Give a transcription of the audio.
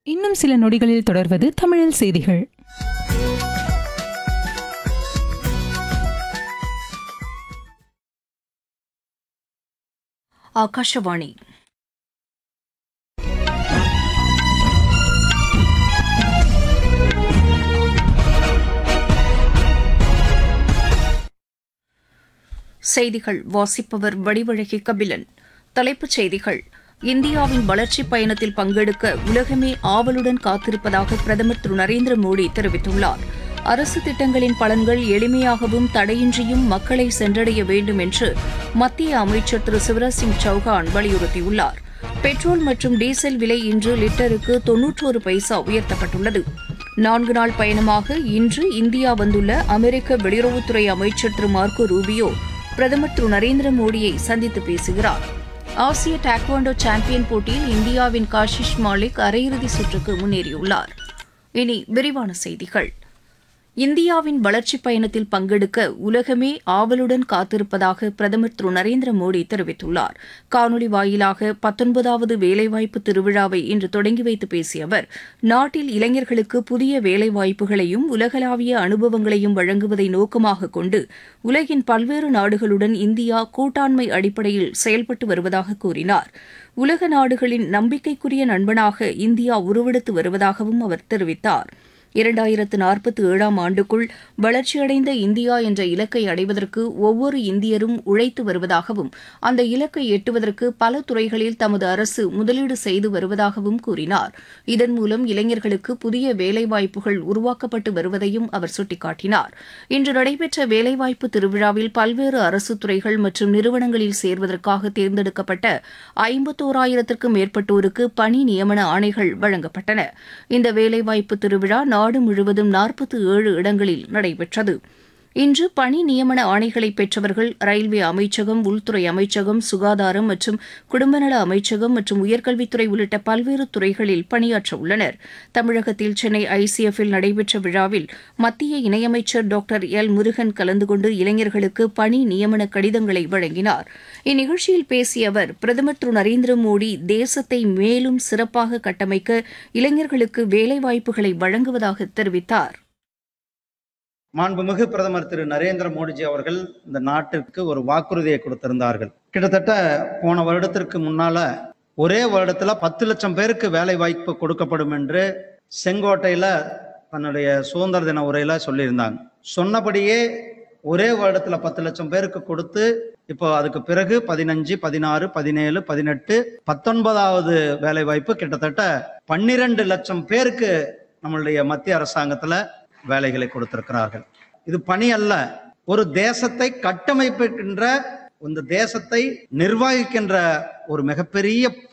இன்னும் சில நொடிகளில் தொடர்வது தமிழில் செய்திகள் ಆಕಾಶವಾಣಿ செய்திகள் வாசிப்பவர் வடிவழகி கபிலன் தலைப்புச் செய்திகள் இந்தியாவின் வளர்ச்சிப் பயணத்தில் பங்கெடுக்க உலகமே ஆவலுடன் காத்திருப்பதாக பிரதமர் திரு நரேந்திர மோடி தெரிவித்துள்ளார் அரசு திட்டங்களின் பலன்கள் எளிமையாகவும் தடையின்றியும் மக்களை சென்றடைய வேண்டும் என்று மத்திய அமைச்சர் திரு சிவராஜ் சிங் சௌஹான் வலியுறுத்தியுள்ளார் பெட்ரோல் மற்றும் டீசல் விலை இன்று லிட்டருக்கு தொன்னூற்றோரு பைசா உயர்த்தப்பட்டுள்ளது நான்கு நாள் பயணமாக இன்று இந்தியா வந்துள்ள அமெரிக்க வெளியுறவுத்துறை அமைச்சர் திரு மார்க்கோ ரூபியோ பிரதமர் திரு நரேந்திர மோடியை சந்தித்து பேசுகிறார் ஆசிய டாக்வாண்டோ சாம்பியன் போட்டியில் இந்தியாவின் காஷிஷ் மாலிக் அரையிறுதி சுற்றுக்கு முன்னேறியுள்ளார் இனி விரிவான செய்திகள் இந்தியாவின் வளர்ச்சிப் பயணத்தில் பங்கெடுக்க உலகமே ஆவலுடன் காத்திருப்பதாக பிரதமர் திரு நரேந்திர மோடி தெரிவித்துள்ளார் காணொலி வாயிலாக பத்தொன்பதாவது வேலைவாய்ப்பு திருவிழாவை இன்று தொடங்கி வைத்து பேசிய அவர் நாட்டில் இளைஞர்களுக்கு புதிய வேலைவாய்ப்புகளையும் உலகளாவிய அனுபவங்களையும் வழங்குவதை நோக்கமாக கொண்டு உலகின் பல்வேறு நாடுகளுடன் இந்தியா கூட்டாண்மை அடிப்படையில் செயல்பட்டு வருவதாக கூறினார் உலக நாடுகளின் நம்பிக்கைக்குரிய நண்பனாக இந்தியா உருவெடுத்து வருவதாகவும் அவர் தெரிவித்தார் இரண்டாயிரத்து நாற்பத்தி ஏழாம் ஆண்டுக்குள் வளர்ச்சியடைந்த இந்தியா என்ற இலக்கை அடைவதற்கு ஒவ்வொரு இந்தியரும் உழைத்து வருவதாகவும் அந்த இலக்கை எட்டுவதற்கு பல துறைகளில் தமது அரசு முதலீடு செய்து வருவதாகவும் கூறினார் இதன் மூலம் இளைஞர்களுக்கு புதிய வேலைவாய்ப்புகள் உருவாக்கப்பட்டு வருவதையும் அவர் சுட்டிக்காட்டினார் இன்று நடைபெற்ற வேலைவாய்ப்பு திருவிழாவில் பல்வேறு அரசு துறைகள் மற்றும் நிறுவனங்களில் சேர்வதற்காக தேர்ந்தெடுக்கப்பட்ட ஐம்பத்தோராயிரத்திற்கும் மேற்பட்டோருக்கு பணி நியமன ஆணைகள் வழங்கப்பட்டன இந்த வேலைவாய்ப்பு திருவிழா நாடு முழுவதும் நாற்பத்தி ஏழு இடங்களில் நடைபெற்றது இன்று பணி நியமன ஆணைகளை பெற்றவர்கள் ரயில்வே அமைச்சகம் உள்துறை அமைச்சகம் சுகாதாரம் மற்றும் குடும்பநல அமைச்சகம் மற்றும் உயர்கல்வித்துறை உள்ளிட்ட பல்வேறு துறைகளில் பணியாற்ற உள்ளனர் தமிழகத்தில் சென்னை ஐசிஎஃப்பில் நடைபெற்ற விழாவில் மத்திய இணையமைச்சர் டாக்டர் எல் முருகன் கலந்து கொண்டு இளைஞர்களுக்கு பணி நியமன கடிதங்களை வழங்கினார் இந்நிகழ்ச்சியில் பேசிய அவர் பிரதமர் திரு நரேந்திர மோடி தேசத்தை மேலும் சிறப்பாக கட்டமைக்க இளைஞர்களுக்கு வேலைவாய்ப்புகளை வழங்குவதாக தெரிவித்தார் மாண்புமிகு பிரதமர் திரு நரேந்திர மோடிஜி அவர்கள் இந்த நாட்டிற்கு ஒரு வாக்குறுதியை கொடுத்திருந்தார்கள் கிட்டத்தட்ட போன வருடத்திற்கு முன்னால ஒரே வருடத்துல பத்து லட்சம் பேருக்கு வேலை வாய்ப்பு கொடுக்கப்படும் என்று செங்கோட்டையில தன்னுடைய சுதந்திர தின உரையில சொல்லியிருந்தாங்க சொன்னபடியே ஒரே வருடத்துல பத்து லட்சம் பேருக்கு கொடுத்து இப்போ அதுக்கு பிறகு பதினஞ்சு பதினாறு பதினேழு பதினெட்டு பத்தொன்பதாவது வேலை வாய்ப்பு கிட்டத்தட்ட பன்னிரண்டு லட்சம் பேருக்கு நம்மளுடைய மத்திய அரசாங்கத்துல வேலைகளை கொடுத்திருக்கிறார்கள் இது பணி அல்ல ஒரு தேசத்தை கட்டமைப்பிக்கின்ற இந்த தேசத்தை நிர்வகிக்கின்ற ஒரு மிகப்பெரிய